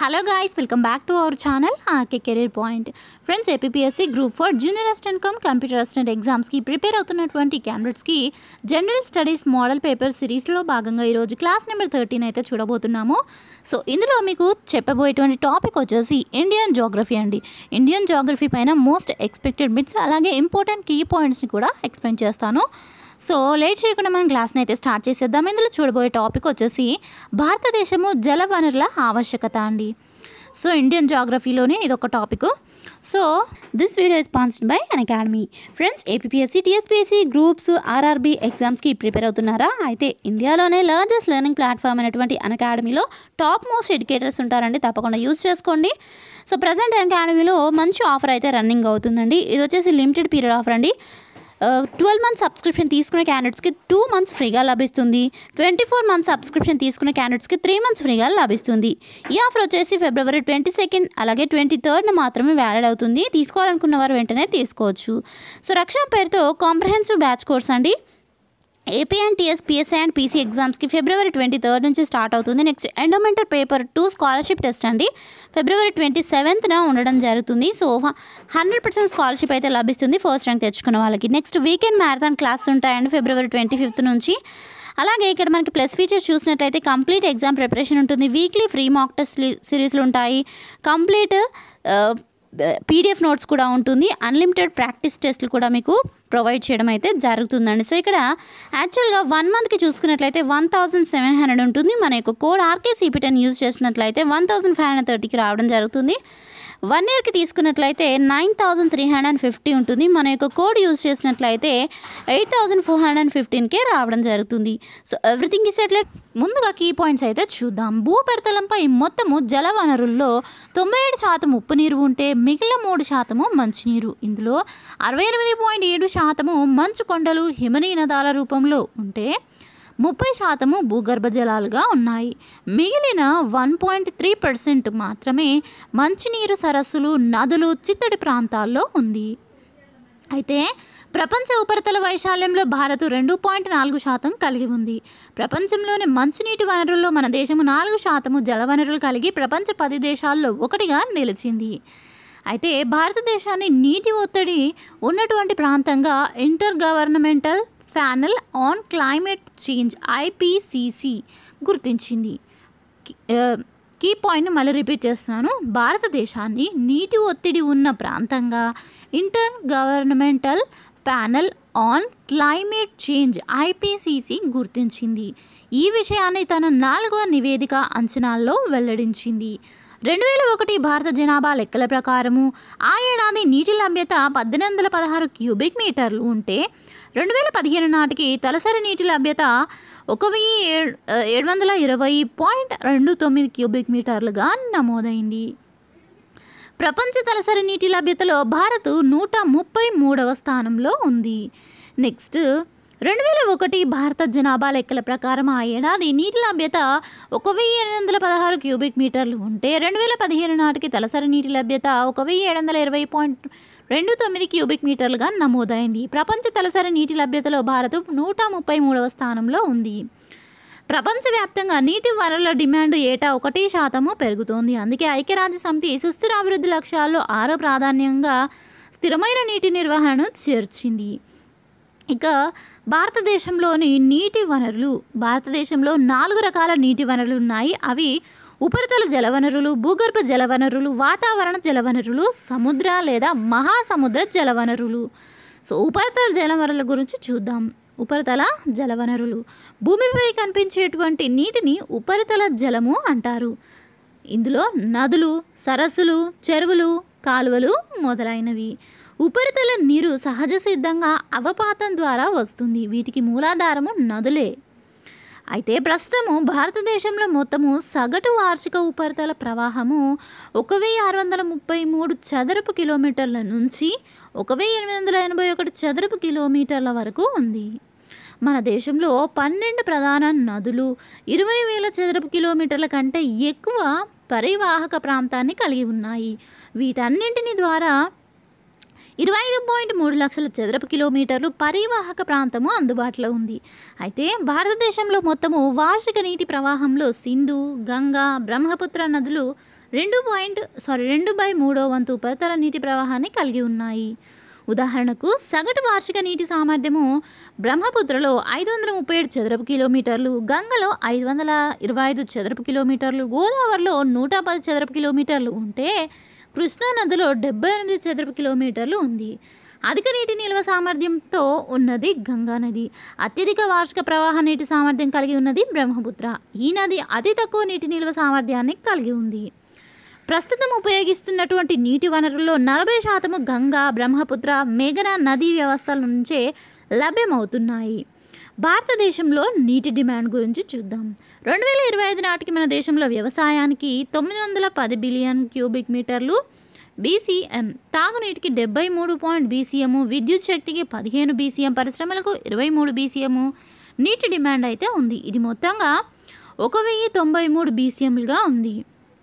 hello guys welcome back to our channel RK career point friends APPSC group four junior assistant cum computer assistant ఎగ్జామ్స్కి prepare అవుతున్నటువంటి క్యాండిడేట్స్కి general studies model paper సిరీస్లో భాగంగా ఈరోజు class number thirteen అయితే చూడబోతున్నాము so ఇందులో మీకు చెప్పబోయేటువంటి టాపిక్ వచ్చేసి ఇండియన్ జోగ్రఫీ అండి ఇండియన్ జోగ్రఫీ పైన మోస్ట్ ఎక్స్పెక్టెడ్ బిట్స్ అలాగే ఇంపార్టెంట్ కీ పాయింట్స్ని కూడా ఎక్స్ప్లెయిన్ చేస్తాను సో లేట్ చేయకుండా మనం క్లాస్ని అయితే స్టార్ట్ చేసేద్దాం ఇందులో చూడబోయే టాపిక్ వచ్చేసి భారతదేశము జల వనరుల ఆవశ్యకత అండి సో ఇండియన్ జాగ్రఫీలోనే ఇదొక topic so this video is sponsored by Unacademy friends APPSC TSPSC groups RRB ఎగ్జామ్స్కి ప్రిపేర్ అవుతున్నారా అయితే ఇండియాలోనే లార్జెస్ట్ లెర్నింగ్ ప్లాట్ఫామ్ అయినటువంటి అన్ అకాడమీలో టాప్ మోస్ట్ ఎడ్యుకేటర్స్ ఉంటారండి తప్పకుండా యూజ్ చేసుకోండి సో ప్రజెంట్ అన్ అకాడమీలో మంచి ఆఫర్ అయితే రన్నింగ్ అవుతుందండి ఇది వచ్చేసి లిమిటెడ్ పీరియడ్ ఆఫర్ అండి ట్వెల్వ్ మంత్స్ సబ్స్క్రిప్షన్ తీసుకునే క్యాండిడేట్స్కి టూ మంత్స్ ఫ్రీగా లభిస్తుంది ట్వంటీ ఫోర్ మంత్స్ సబ్స్క్రిప్షన్ తీసుకునే క్యాండిడేట్స్కి త్రీ మంత్స్ ఫ్రీగా లభిస్తుంది ఈ ఆఫర్ వచ్చేసి ఫిబ్రవరి ట్వంటీ సెకండ్ అలాగే ట్వంటీ థర్డ్న మాత్రమే వ్యాలిడ్ అవుతుంది తీసుకోవాలనుకున్న వారు వెంటనే తీసుకోవచ్చు సో రక్షణ పేరుతో కాంప్రహెన్సివ్ బ్యాచ్ కోర్స్ అండి AP and TS PSI and PC ఎగ్జామ్స్కి ఫిబ్రవరి ట్వంటీ థర్డ్ నుంచి స్టార్ట్ అవుతుంది నెక్స్ట్ ఎండోమెంటల్ పేపర్ టూ స్కాలర్షిప్ టెస్ట్ అండి ఫిబ్రవరి ట్వంటీ సెవెంత్న ఉండడం జరుగుతుంది సో హండ్రెడ్ పర్సెంట్ స్కాలర్షిప్ అయితే లభిస్తుంది ఫస్ట్ ర్యాంక్ తెచ్చుకున్న వాళ్ళకి నెక్స్ట్ వీకెండ్ మ్యారథాన్ క్లాస్ ఉంటాయండి ఫిబ్రవరి ట్వంటీ ఫిఫ్త్ నుంచి అలాగే ఇక్కడ మనకి ప్లస్ ఫీచర్స్ చూసినట్లయితే కంప్లీట్ ఎగ్జామ్ ప్రిపరేషన్ ఉంటుంది వీక్లీ ఫ్రీ మాక్ టెస్ట్ సిరీస్లు ఉంటాయి కంప్లీట్ పీడిఎఫ్ నోట్స్ కూడా ఉంటుంది అన్లిమిటెడ్ ప్రాక్టీస్ టెస్ట్లు కూడా మీకు ప్రొవైడ్ చేయడం అయితే జరుగుతుందండి సో ఇక్కడ యాక్చువల్గా వన్ మంత్కి చూసుకున్నట్లయితే వన్ థౌసండ్ సెవెన్ హండ్రెడ్ ఉంటుంది మన యొక్క కోడ్ ఆర్కే సిపిటెన్ యూజ్ చేసినట్లయితే వన్ థౌసండ్ ఫైవ్ హండ్రెడ్ థర్టీకి రావడం జరుగుతుంది వన్ ఇయర్కి తీసుకున్నట్లయితే nine thousand three hundred and fifty ఉంటుంది మన యొక్క కోడ్ యూజ్ చేసినట్లయితే eight thousand four hundred and ఫిఫ్టీన్కే రావడం జరుగుతుంది సో ఎవ్రీథింగ్ ఈ సెటిల్ ముందుగా కీ పాయింట్స్ అయితే చూద్దాం భూపరితలంపై మొత్తము జల వనరుల్లో తొంభై ఏడు శాతం ఉప్పు నీరు ఉంటే మిగిలిన మూడు శాతము మంచినీరు ఇందులో అరవై ఎనిమిది పాయింట్ ఏడు శాతము మంచు కొండలు హిమనీనదాల రూపంలో ఉంటే ముప్పై శాతము భూగర్భ జలాలుగా ఉన్నాయి మిగిలిన వన్ పాయింట్ త్రీ పర్సెంట్ మాత్రమే మంచినీరు సరస్సులు నదులు చిత్తడి ప్రాంతాల్లో ఉంది అయితే ప్రపంచ ఉపరితల వైశాల్యంలో భారత్ రెండు పాయింట్ నాలుగు శాతం కలిగి ఉంది ప్రపంచంలోని మంచినీటి వనరుల్లో మన దేశము నాలుగు శాతము జల వనరులు కలిగి ప్రపంచ పది దేశాల్లో ఒకటిగా నిలిచింది అయితే భారతదేశాన్ని నీటి ఒత్తిడి ఉన్నటువంటి ప్రాంతంగా intergovernmental panel on climate change IPCC గుర్తించింది కీ పాయింట్ మళ్ళీ రిపీట్ చేస్తున్నాను భారతదేశాన్ని నీటి ఒత్తిడి ఉన్న ప్రాంతంగా intergovernmental panel on climate change IPCC గుర్తించింది ఈ విషయాన్ని తన నాలుగవ నివేదిక అంచనాల్లో వెల్లడించింది రెండు వేల ఒకటి భారత జనాభా లెక్కల ప్రకారము ఆ ఏడాది నీటి లభ్యత పద్దెనిమిది వందల పదహారు క్యూబిక్ మీటర్లు ఉంటే రెండు వేల పదిహేను నాటికి తలసరి నీటి లభ్యత ఒక వెయ్యి ఏడు ఏడు వందల ఇరవై పాయింట్ రెండు తొమ్మిది క్యూబిక్ మీటర్లుగా నమోదైంది ప్రపంచ తలసరి నీటి లభ్యతలో భారత్ నూట ముప్పై మూడవ స్థానంలో ఉంది నెక్స్ట్ రెండు వేల ఒకటి భారత జనాభా లెక్కల ప్రకారం ఆ ఏడాది నీటి లభ్యత ఒక వెయ్యి ఎనిమిది వందల పదహారు క్యూబిక్ మీటర్లు ఉంటే రెండు వేల పదిహేను నాటికి తలసరి నీటి లభ్యత ఒక వెయ్యి ఏడు వందల ఇరవై పాయింట్ రెండు తొమ్మిది క్యూబిక్ మీటర్లుగా నమోదైంది ప్రపంచ తలసరి నీటి లభ్యతలో భారత్ నూట ముప్పై మూడవ స్థానంలో ఉంది ప్రపంచవ్యాప్తంగా నీటి వనరుల డిమాండ్ ఏటా ఒకటి శాతము పెరుగుతోంది అందుకే ఐక్యరాజ్య సమితి సుస్థిర అభివృద్ధి లక్ష్యాల్లో ఆరో ప్రాధాన్యంగా స్థిరమైన నీటి నిర్వహణను చేర్చింది ఇక భారతదేశంలోని నీటి వనరులు భారతదేశంలో నాలుగు రకాల నీటి వనరులు ఉన్నాయి అవి ఉపరితల జలవనరులు భూగర్భ జలవనరులు వాతావరణ జలవనరులు సముద్ర లేదా మహాసముద్ర జలవనరులు సో ఉపరితల జలవనరుల గురించి చూద్దాం ఉపరితల జలవనరులు భూమిపై కనిపించేటువంటి నీటిని ఉపరితల జలము అంటారు ఇందులో నదులు సరస్సులు చెరువులు కాలువలు మొదలైనవి ఉపరితల నీరు సహజ సిద్ధంగా అవపాతం ద్వారా వస్తుంది వీటికి మూలాధారము నదులే అయితే ప్రస్తుతము భారతదేశంలో మొత్తము సగటు వార్షిక ఉపరితల ప్రవాహము ఒక వెయ్యి ఆరు వందల ముప్పై మూడు చదరపు కిలోమీటర్ల నుంచి ఒక వెయ్యి ఎనిమిది వందల ఎనభై ఒకటి చదరపు కిలోమీటర్ల వరకు ఉంది మన దేశంలో పన్నెండు ప్రధాన నదులు ఇరవై వేల చదరపు కిలోమీటర్ల కంటే ఎక్కువ పరివాహక ప్రాంతాన్ని కలిగి ఉన్నాయి వీటన్నింటిని ద్వారా ఇరవై ఐదు పాయింట్ మూడు లక్షల చదరపు కిలోమీటర్లు పరివాహక ప్రాంతము అందుబాటులో ఉంది అయితే భారతదేశంలో మొత్తము వార్షిక నీటి ప్రవాహంలో సింధు గంగా బ్రహ్మపుత్ర నదులు రెండు పాయింట్ సారీ రెండు బై మూడో వంతు ఉపరితల నీటి ప్రవాహాన్ని కలిగి ఉన్నాయి ఉదాహరణకు సగటు వార్షిక నీటి సామర్థ్యము బ్రహ్మపుత్రలో ఐదు వందల ముప్పై ఏడు చదరపు కిలోమీటర్లు గంగలో ఐదు వందల ఇరవై ఐదు చదరపు కిలోమీటర్లు గోదావరిలో నూట పది చదరపు కిలోమీటర్లు ఉంటే కృష్ణా నదిలో డెబ్బై ఎనిమిది చదరపు కిలోమీటర్లు ఉంది అధిక నీటి నిల్వ సామర్థ్యంతో ఉన్నది గంగా నది అత్యధిక వార్షిక ప్రవాహ నీటి సామర్థ్యం కలిగి ఉన్నది బ్రహ్మపుత్ర ఈ నది అతి తక్కువ నీటి నిల్వ సామర్థ్యాన్ని కలిగి ఉంది ప్రస్తుతం ఉపయోగిస్తున్నటువంటి నీటి వనరుల్లో నలభై శాతము గంగా బ్రహ్మపుత్ర మేఘన నదీ వ్యవస్థల నుంచే లభ్యమవుతున్నాయి భారతదేశంలో నీటి డిమాండ్ గురించి చూద్దాం రెండు వేల ఇరవై ఐదు నాటికి మన దేశంలో వ్యవసాయానికి తొమ్మిది వందల పది బిలియన్ క్యూబిక్ మీటర్లు బీసీఎం తాగునీటికి డెబ్బై మూడు పాయింట్ బీసీఎం విద్యుత్ శక్తికి పదిహేను బీసీఎం పరిశ్రమలకు ఇరవై మూడు బీసీఎం నీటి డిమాండ్ అయితే ఉంది ఇది మొత్తంగా ఒక వెయ్యి తొంభై మూడు బీసీఎంలుగా ఉంది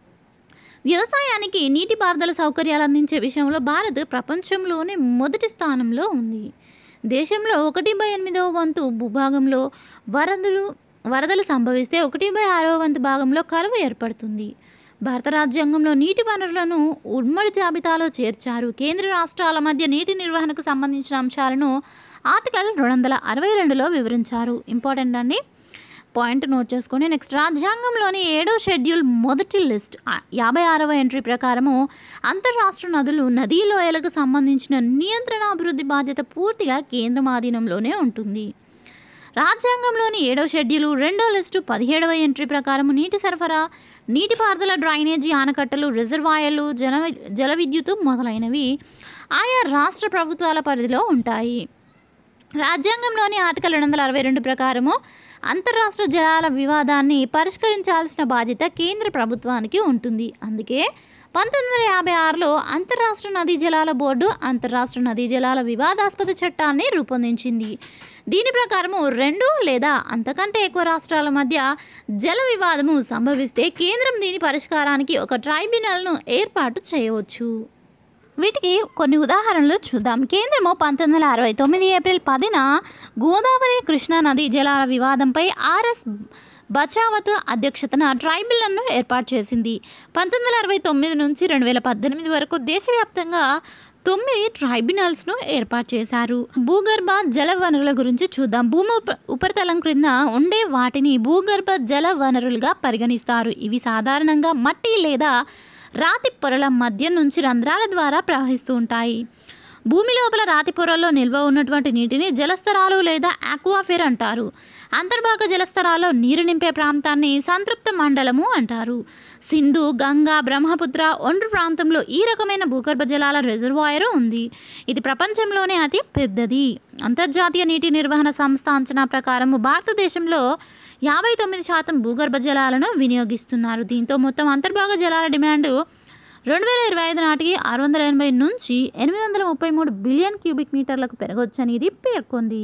వ్యవసాయానికి నీటిపారుదల సౌకర్యాలు అందించే విషయంలో భారత్ ప్రపంచంలోనే మొదటి స్థానంలో ఉంది దేశంలో ఒకటి బై ఎనిమిదవ వంతు భూభాగంలో వరదలు వరదలు సంభవిస్తే ఒకటి బై ఆరవ వంతు భాగంలో కరువు ఏర్పడుతుంది భారత రాజ్యాంగంలో నీటి వనరులను ఉమ్మడి జాబితాలో చేర్చారు కేంద్ర రాష్ట్రాల మధ్య నీటి నిర్వహణకు సంబంధించిన అంశాలను ఆర్టికల్ రెండు వందల అరవై రెండులో వివరించారు ఇంపార్టెంట్ అండి పాయింట్ నోట్ చేసుకోండి నెక్స్ట్ రాజ్యాంగంలోని ఏడో షెడ్యూల్ మొదటి లిస్ట్ ఆ- యాభై ఆరవ ఎంట్రీ ప్రకారము అంతర్రాష్ట్ర నదులు నదీ లోయలకు సంబంధించిన నియంత్రణ అభివృద్ధి బాధ్యత పూర్తిగా కేంద్రం ఆధీనంలోనే ఉంటుంది రాజ్యాంగంలోని ఏడవ షెడ్యూలు రెండో లిస్టు పదిహేడవ ఎంట్రీ ప్రకారం నీటి సరఫరా నీటిపారుదల డ్రైనేజీ ఆనకట్టలు రిజర్వాయర్లు జల జల విద్యుత్ మొదలైనవి ఆయా రాష్ట్ర ప్రభుత్వాల పరిధిలో ఉంటాయి రాజ్యాంగంలోని ఆర్టికల్ రెండు వందల అరవై రెండు ప్రకారము అంతర్రాష్ట్ర జలాల వివాదాన్ని పరిష్కరించాల్సిన బాధ్యత కేంద్ర ప్రభుత్వానికి ఉంటుంది అందుకే పంతొమ్మిది వందల యాభై ఆరులో అంతర్రాష్ట్ర నదీ జలాల బోర్డు అంతర్రాష్ట్ర నదీ జలాల వివాదాస్పద చట్టాన్ని రూపొందించింది దీని ప్రకారము రెండు లేదా అంతకంటే ఎక్కువ రాష్ట్రాల మధ్య జల వివాదము సంభవిస్తే కేంద్రం దీని పరిష్కారానికి ఒక ట్రైబ్యునల్ను ఏర్పాటు చేయవచ్చు వీటికి కొన్ని ఉదాహరణలు చూద్దాం కేంద్రము పంతొమ్మిది వందల అరవై తొమ్మిది ఏప్రిల్ పదిన గోదావరి కృష్ణా నది జలాల వివాదంపై ఆర్ఎస్ బచావత్ అధ్యక్షతన ట్రైబ్యునల్ను ఏర్పాటు చేసింది పంతొమ్మిది వందల అరవై తొమ్మిది నుంచి రెండు వేల పద్దెనిమిది వరకు దేశవ్యాప్తంగా తొమ్మిది ట్రైబ్యునల్స్ను ఏర్పాటు చేశారు భూగర్భ జల వనరుల గురించి చూద్దాం భూమి ఉప- ఉపరితలం క్రింద ఉండే వాటిని భూగర్భ జల వనరులుగా పరిగణిస్తారు ఇవి సాధారణంగా మట్టి లేదా రాతి పొరల మధ్య నుంచి రంధ్రాల ద్వారా ప్రవహిస్తూ ఉంటాయి భూమి లోపల రాతి పొరల్లో నిల్వ ఉన్నటువంటి నీటిని జలస్తరాలు లేదా ఆక్వాఫెర్ అంటారు అంతర్భాగ జలస్తరాల్లో నీరు నింపే ప్రాంతాన్ని సంతృప్త మండలము అంటారు సింధు గంగా బ్రహ్మపుత్ర ఒండ్రు ప్రాంతంలో ఈ రకమైన భూగర్భ జలాల రిజర్వాయర్ ఉంది ఇది ప్రపంచంలోనే అతి పెద్దది అంతర్జాతీయ నీటి నిర్వహణ సంస్థ అంచనా ప్రకారం భారతదేశంలో యాభై తొమ్మిది శాతం భూగర్భ జలాలను వినియోగిస్తున్నారు దీంతో మొత్తం అంతర్భాగ జలాల డిమాండ్ రెండు వేల ఇరవై ఐదు నాటికి ఆరు వందల ఎనభై నుంచి ఎనిమిది వందల ముప్పై మూడు బిలియన్ క్యూబిక్ మీటర్లకు పెరగొచ్చని ఇది పేర్కొంది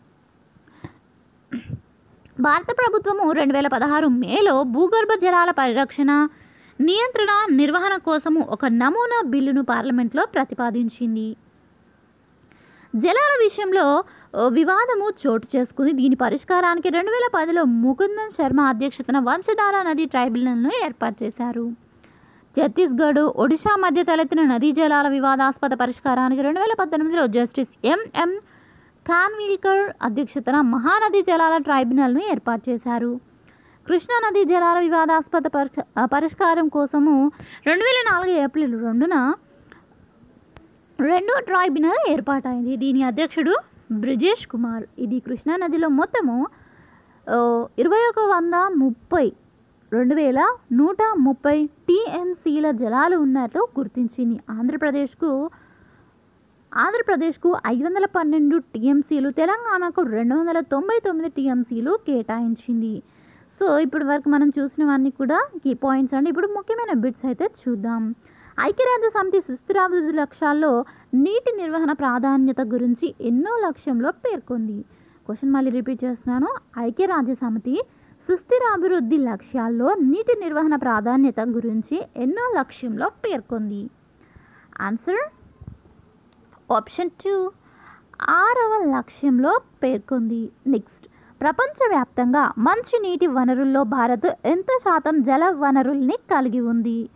భారత ప్రభుత్వము రెండు వేల పదహారు మేలో భూగర్భ జలాల పరిరక్షణ నియంత్రణ నిర్వహణ కోసము ఒక నమూనా బిల్లును పార్లమెంట్లో ప్రతిపాదించింది జలాల విషయంలో ఓ వివాదము చోటు చేసుకుంది దీని పరిష్కారానికి రెండు వేల పదిలో ముకుందన్ శర్మ అధ్యక్షతన వంశధార నది ట్రైబ్యునల్ను ఏర్పాటు చేశారు ఛత్తీస్గఢ్ ఒడిశా మధ్య తలెత్తిన నదీ జలాల వివాదాస్పద పరిష్కారానికి రెండు వేల పద్దెనిమిదిలో జస్టిస్ ఎంఎం ఖాన్విల్కర్ అధ్యక్షతన మహానదీ జలాల ట్రైబ్యునల్ను ఏర్పాటు చేశారు కృష్ణా నదీ జలాల వివాదాస్పద పరిష్క- ఆ, పరిష్కారం కోసము రెండు వేల నాలుగు ఏప్రిల్ రెండున రెండో ట్రైబ్యునల్ ఏర్పాటైంది దీని అధ్యక్షుడు బ్రిజేష్ కుమార్ ఇది కృష్ణా నదిలో మొత్తము ఆ, ఇరవై ఒక వంద ముప్పై రెండు వేల నూట ముప్పై టీఎంసీల జలాలు ఉన్నట్లు గుర్తించింది ఆంధ్రప్రదేశ్కు ఆంధ్రప్రదేశ్కు ఐదు వందల పన్నెండు టీఎంసీలు తెలంగాణకు రెండు వందల తొంభై తొమ్మిది టీఎంసీలు కేటాయించింది సో ఇప్పటి వరకు మనం చూసినవన్నీ కూడా కీ పాయింట్స్ అండి ఇప్పుడు ముఖ్యమైన బిట్స్ అయితే చూద్దాం ఐక్యరాజ్య సమితి సుస్థిరాభివృద్ధి లక్ష్యాల్లో నీటి నిర్వహణ ప్రాధాన్యత గురించి ఎన్నో లక్ష్యంలో పేర్కొంది క్వశ్చన్ మళ్ళీ రిపీట్ చేస్తున్నాను ఐక్యరాజ్య సమితి సుస్థిరాభివృద్ధి లక్ష్యాల్లో నీటి నిర్వహణ ప్రాధాన్యత గురించి ఎన్నో లక్ష్యంలో పేర్కొంది ఆన్సర్ ఆప్షన్ టూ ఆరవ లక్ష్యంలో పేర్కొంది నెక్స్ట్ ప్రపంచవ్యాప్తంగా మంచి నీటి వనరుల్లో భారత్ ఎంత శాతం జల వనరుల్ని కలిగి ఉంది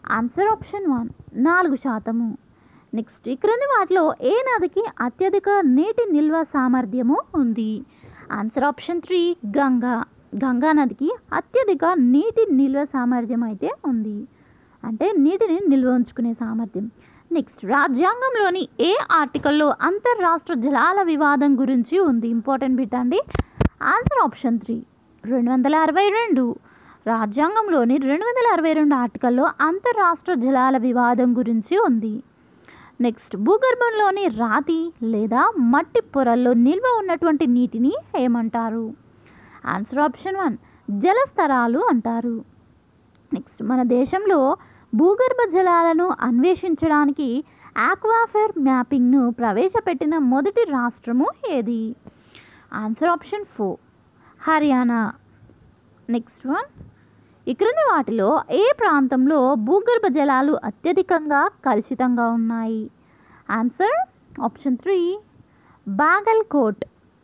ఆన్సర్ ఆప్షన్ వన్ నాలుగు శాతము నెక్స్ట్ ఈ క్రింది వాటిలో ఏ నదికి అత్యధిక నీటి నిల్వ సామర్థ్యము ఉంది answer option three Ganga Ganga నదికి అత్యధిక నీటి నిల్వ సామర్థ్యం అయితే ఉంది అంటే నీటిని నిల్వ ఉంచుకునే సామర్థ్యం నెక్స్ట్ రాజ్యాంగంలోని ఏ ఆర్టికల్లో అంతర్రాష్ట్ర జలాల వివాదం గురించి ఉంది ఇంపార్టెంట్ బిట్ అండి ఆన్సర్ ఆప్షన్ త్రీ రెండు వందల అరవై రెండు రాజ్యాంగంలోని రెండు వందల అరవై రెండు ఆర్టికల్లో అంతర్రాష్ట్ర జలాల వివాదం గురించి ఉంది నెక్స్ట్ భూగర్భంలోని రాతి లేదా మట్టి పొరల్లో నిల్వ ఉన్నటువంటి నీటిని ఏమంటారు ఆన్సర్ ఆప్షన్ వన్ జలస్థరాలు అంటారు నెక్స్ట్ మన దేశంలో భూగర్భ జలాలను అన్వేషించడానికి ఆక్వాఫెర్ మ్యాపింగ్ను ప్రవేశపెట్టిన మొదటి రాష్ట్రము ఏది answer option four Haryana next one ఈ క్రింది వాటిలో ఏ ప్రాంతంలో భూగర్భ జలాలు అత్యధికంగా కలుషితంగా ఉన్నాయి answer option three Bagalkot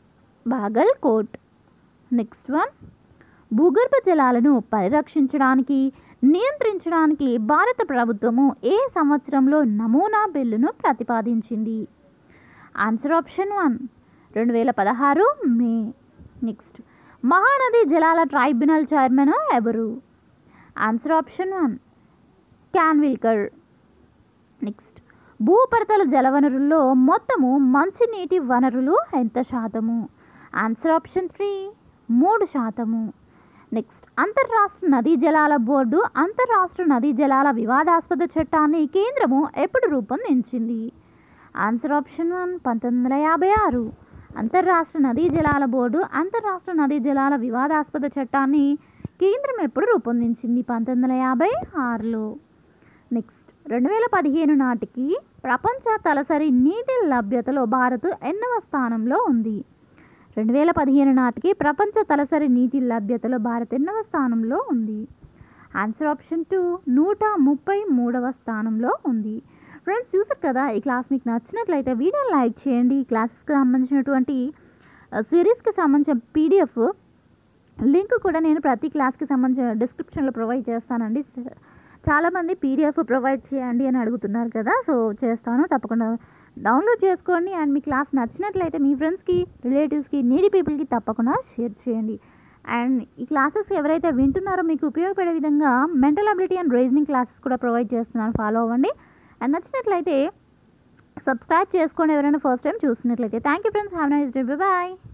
Bagalkot next one భూగర్భ జలాలను పరిరక్షించడానికి నియంత్రించడానికి భారత ప్రభుత్వము ఏ సంవత్సరంలో నమూనా బిల్లును ప్రతిపాదించింది ఆన్సర్ ఆప్షన్ వన్ రెండు వేల పదహారు మే నెక్స్ట్ మహానది జలాల ట్రైబ్యునల్ చైర్మన్ ఎవరు answer option one Khanwilkar next భూపరితల జలవనరుల్లో మొత్తము మంచినీటి వనరులు ఎంత శాతము ఆన్సర్ ఆప్షన్ త్రీ మూడు శాతము నెక్స్ట్ అంతర్రాష్ట్ర నదీ జలాల బోర్డు అంతర్రాష్ట్ర నదీ జలాల వివాదాస్పద చట్టాన్ని కేంద్రము ఎప్పుడు రూపొందించింది ఆన్సర్ ఆప్షన్ వన్ పంతొమ్మిది వందల యాభై ఆరు అంతర్రాష్ట్ర నదీ జలాల బోర్డు అంతర్రాష్ట్ర నదీ జలాల వివాదాస్పద చట్టాన్ని కేంద్రం ఎప్పుడు రూపొందించింది పంతొమ్మిది వందల యాభై ఆరులో నెక్స్ట్ రెండు వేల పదిహేను నాటికి ప్రపంచ తలసరి నీటి లభ్యతలో భారత్ ఎన్నవ స్థానంలో ఉంది రెండు వేల పదిహేను నాటికి ప్రపంచ తలసరి నీటి లభ్యతలో భారత్ ఎన్నవ స్థానంలో ఉంది ఆన్సర్ ఆప్షన్ టూ నూట ముప్పై మూడవ స్థానంలో ఉంది ఫ్రెండ్స్ చూసారు కదా ఈ క్లాస్ మీకు నచ్చినట్లయితే వీడియో లైక్ చేయండి ఈ క్లాసెస్కి సంబంధించినటువంటి సిరీస్కి సంబంధించిన పీడిఎఫ్ లింక్ కూడా నేను ప్రతి క్లాస్కి సంబంధించిన డిస్క్రిప్షన్లో ప్రొవైడ్ చేస్తానండి చాలామంది పీడిఎఫ్ ప్రొవైడ్ చేయండి అని అడుగుతున్నారు కదా సో చేస్తాను తప్పకుండా డౌన్లోడ్ చేసుకోండి అండ్ మీ క్లాస్ నచ్చినట్లయితే మీ ఫ్రెండ్స్కి రిలేటివ్స్కి నీడి పీపుల్కి తప్పకుండా షేర్ చేయండి అండ్ ఈ క్లాసెస్ ఎవరైతే వింటున్నారో మీకు ఉపయోగపడే విధంగా mental ability and reasoning classes కూడా ప్రొవైడ్ చేస్తున్నాను ఫాలో అవ్వండి అండ్ నచ్చినట్లయితే సబ్స్క్రైబ్ చేసుకోండి ఎవరైనా ఫస్ట్ టైం చూస్తున్నట్లయితే thank you friends have nice day bye